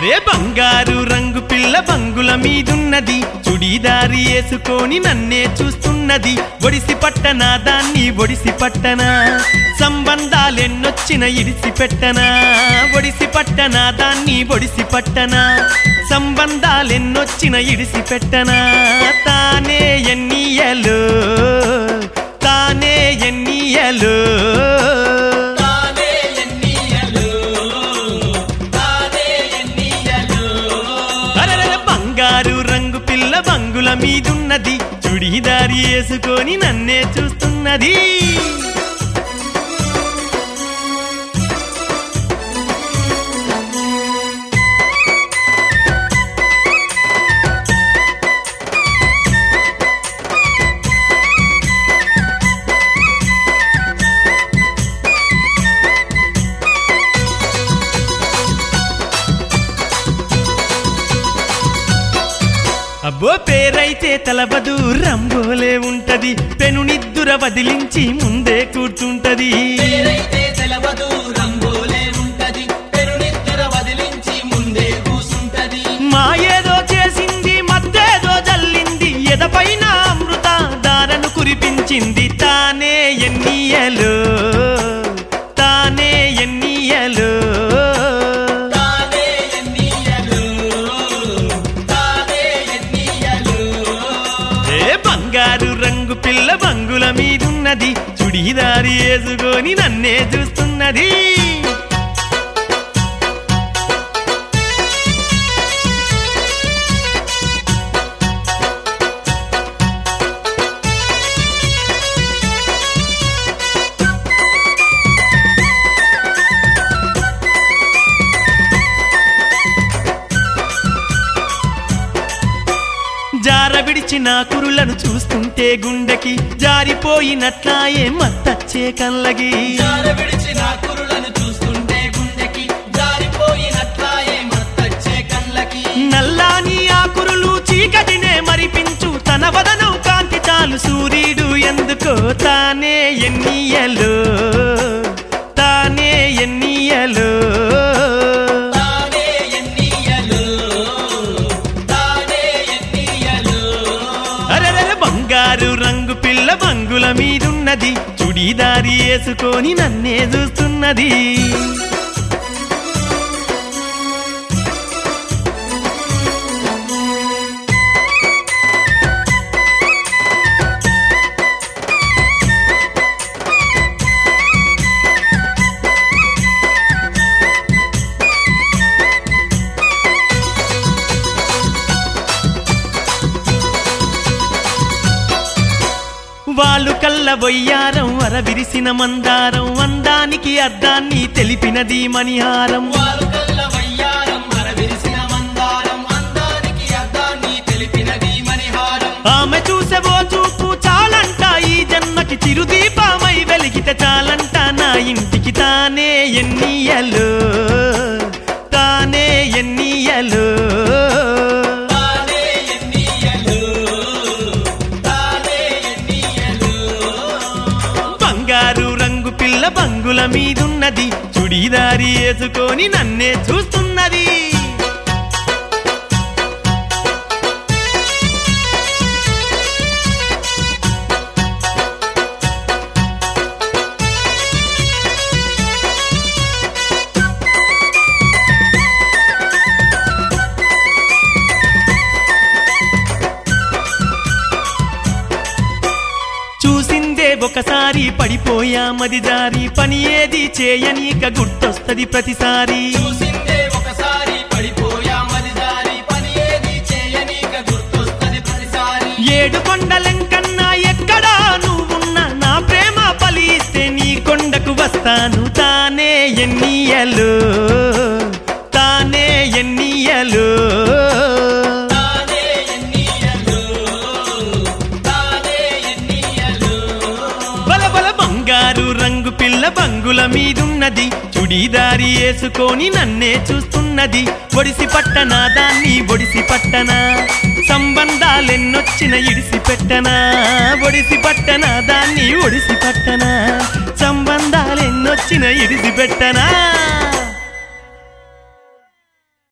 ఏ బంగారు రంగు పిల్ల బంగుల మీదున్నది చుడీదారి వేసుకొని నన్నే చూస్తున్నది ఒడిసి పట్టనా దాన్ని ఒడిసి పట్టనా సంబంధాలెన్నొచ్చిన ఇడిసి పెట్టనా ఒడిసి పట్టనా దాన్ని ఒడిసి పట్టనా సంబంధాలెన్నొచ్చిన ఇడిసి పెట్టనా తానే ఎన్నియలో తానే ఎన్నియలో తానే ఎన్నియలు తానే ఎన్నియలు అరెరెర బంగారు రంగు పిల్ల బంగుల మీదున్నది చుడీదారి వేసుకొని నన్నే చూస్తున్నది అబ్బో పేరైతే తలబదు రంబోలే ఉంటది పెనునిద్దుర వదిలించి ముందే కూర్చుంటది పేరైతే తెలవదు రంగోలే ఉంటది పెరునిద్దర వదిలించి ముందే కూసుంటది మాయేదో చేసింది మత్తేదో జల్లింది ఎదపైన అమృత దారను కురిపించింది తానే ఎన్నియలో తానే ఎన్నియలో తానే ఎన్నియలు తానే ఎన్నియలు ఏ బంగారు రంగు పిల్ల బంగుల మీదున్నది చుడీదారి వేసుకొని నన్నే చూస్తున్నది జార విడిచిన కురులను చూస్తుంటే గుండెకి జారిపోయినట్లాయే మత్తచ్చే కళ్ళగి జార విడిచిన కురులను చూస్తుంటే గుండెకి జారిపోయినట్లాయే మత్తచ్చే కళ్ళకి నల్లాని ఆ కురులు చీకటినే మరిపించు తన వదనం కాంతి చాలు సూర్యుడు ఎందుకో తానే ఎన్నియలో తానే ఎన్నియలో తానే ఎన్నియలు తానే ఎన్నియలు అరెరెర బంగారు రంగు పిల్ల బంగుల మీదున్నది చుడీదారి వేసుకొని నన్నే చూస్తున్నది వాళ్ళు కళ్ళ బొయ్యారం అరవిరిసిన మందారం అందానికి అర్ధాన్ని తెలిపినది మణిహారం వారు కళ్ళ వయ్యారం మరవిరిసిన మందారం అందానికి అర్థాన్ని తెలిపినది మణిహారం ఆమె చూసెవో చూపు చాలంట ఈ జన్మకి చిరుదీపమై వెలిగితే చాలంట నా ఇంటికి తానే ఎన్నియలో తానే ఎన్నియలో తానే ఎన్నియలు తానే ఎన్నియలు బంగారు రంగు పిల్ల బంగుల మీదున్నది చుడీదారి వేసుకొని నన్నే చూస్తున్నది చూసిందే ఒకసారి పడిపోయా మది జారి పని ఏది చేయనీక గుర్తొస్తది ప్రతిసారి చూసిందే ఒకసారి పడిపోయా మరి దారి పని ఏది చేయనీక గుర్తొస్తది ప్రతిసారి ఏడు కొండలెంకన్నా ఎక్కడా నువ్వున్నా నా ప్రేమ ఫలిస్తే నీ కొండకు వస్తాను తానే ఎన్నియలు తానే ఎన్నియలు తానే ఎన్నియలు తానే ఎన్నియలు బల బల బంగారు రంగు పిల్ల బంగుల మీదున్నది చుడీదారి వేసుకొని నన్నే చూస్తున్నది ఒడిసి పట్టనా దాన్ని ఒడిసి పట్టనా సంబంధాలెన్నొచ్చిన ఇడిసి పెట్టనా ఒడిసి పట్టనా దాన్ని ఒడిసి పట్టనా సంబంధాలెన్నొచ్చిన ఇడిసి పెట్టనా